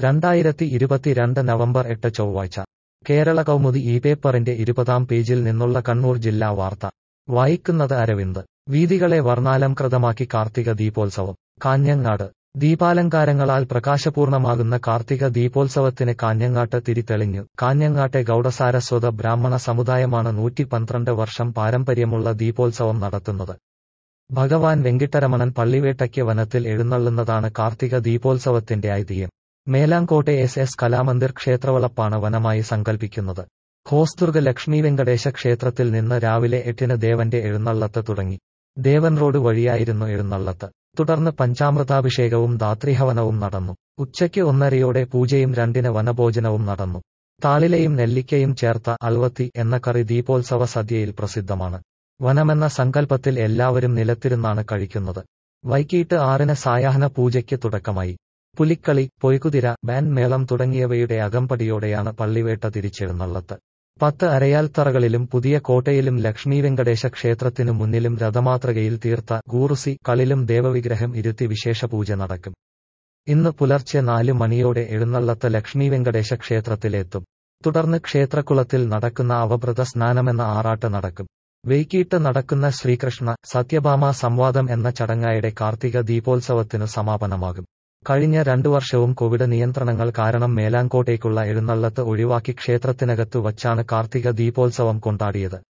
രണ്ടായിരത്തി ഇരുപത്തിരണ്ട് നവംബർ എട്ട് ചൊവ്വാഴ്ച കേരള കൗമുദി ഈ പേപ്പറിന്റെ ഇരുപതാം പേജിൽ നിന്നുള്ള കണ്ണൂർ ജില്ലാ വാർത്ത വായിക്കുന്നത് അരവിന്ദ് വീതികളെ വർണ്ണാലംകൃതമാക്കി കാർത്തിക ദീപോത്സവം കാഞ്ഞങ്ങാട് ദീപാലങ്കാരങ്ങളാൽ പ്രകാശപൂർണമാകുന്ന കാർത്തിക ദീപോത്സവത്തിന് കാഞ്ഞങ്ങാട്ട് തിരിതെളിഞ്ഞു കാഞ്ഞങ്ങാട്ടെ ഗൗഡസാരസ്വത ബ്രാഹ്മണ സമുദായമാണ് നൂറ്റി പന്ത്രണ്ട് വർഷം പാരമ്പര്യമുള്ള ദീപോത്സവം നടത്തുന്നത് ഭഗവാൻ വെങ്കിട്ടരമണൻ പള്ളിവേട്ടയ്ക്ക് വനത്തിൽ എഴുന്നള്ളുന്നതാണ് കാർത്തിക ദീപോത്സവത്തിന്റെ ഐതിഹ്യം മേലാങ്കോട്ടെ എസ് എസ് കലാമന്ദിർ ക്ഷേത്രവളപ്പാണ് വനമായി സങ്കൽപ്പിക്കുന്നത് ഹോസ്ദുർഗ ലക്ഷ്മി വെങ്കടേശ ക്ഷേത്രത്തിൽ നിന്ന് രാവിലെ എട്ടിന് ദേവന്റെ എഴുന്നള്ളത്ത് തുടങ്ങി ദേവൻ റോഡ് വഴിയായിരുന്നു എഴുന്നള്ളത്ത് തുടർന്ന് പഞ്ചാമൃതാഭിഷേകവും ധാത്രിഹവനവും നടന്നു ഉച്ചയ്ക്ക് ഒന്നരയോടെ പൂജയും രണ്ടിന് വനഭോജനവും നടന്നു താളിലയും നെല്ലിക്കയും ചേർത്ത അൽവത്തി എന്ന കറി ദീപോത്സവ സദ്യയിൽ പ്രസിദ്ധമാണ് വനമെന്ന സങ്കല്പത്തിൽ എല്ലാവരും നിലത്തിരുന്നാണ് കഴിക്കുന്നത് വൈകിട്ട് ആറിന് സായാഹ്ന പൂജയ്ക്ക് തുടക്കമായി പുലിക്കളി പൊയ്കുതിര ബാൻഡ് മേളം തുടങ്ങിയവയുടെ അകമ്പടിയോടെയാണ് പള്ളിവേട്ട തിരിച്ചെഴുന്നള്ളത്ത് പത്ത് അരയാൽത്തറകളിലും പുതിയ കോട്ടയിലും ലക്ഷ്മി വെങ്കടേശ ക്ഷേത്രത്തിനു മുന്നിലും രഥമാതൃകയിൽ തീർത്ത ഗൂറുസി കളിലും ദേവവിഗ്രഹം ഇരുത്തി വിശേഷ പൂജ നടക്കും ഇന്ന് പുലർച്ചെ നാല് മണിയോടെ എഴുന്നള്ളത്ത് ലക്ഷ്മി വെങ്കടേശ ക്ഷേത്രത്തിലെത്തും തുടർന്ന് ക്ഷേത്രക്കുളത്തിൽ നടക്കുന്ന അവഭൃത സ്നാനമെന്ന ആറാട്ട് നടക്കും വൈകിട്ട് നടക്കുന്ന ശ്രീകൃഷ്ണ സത്യഭാമ സംവാദം എന്ന ചടങ്ങായുടെ കാർത്തിക ദീപോത്സവത്തിനു സമാപനമാകും കഴിഞ്ഞ രണ്ടു വർഷവും കോവിഡ് നിയന്ത്രണങ്ങൾ കാരണം മേലാങ്കോട്ടേക്കുള്ള എഴുന്നള്ളത്ത് ഒഴിവാക്കി ക്ഷേത്രത്തിനകത്തു വച്ചാണ് കാർത്തിക ദീപോത്സവം കൊണ്ടാടിയത്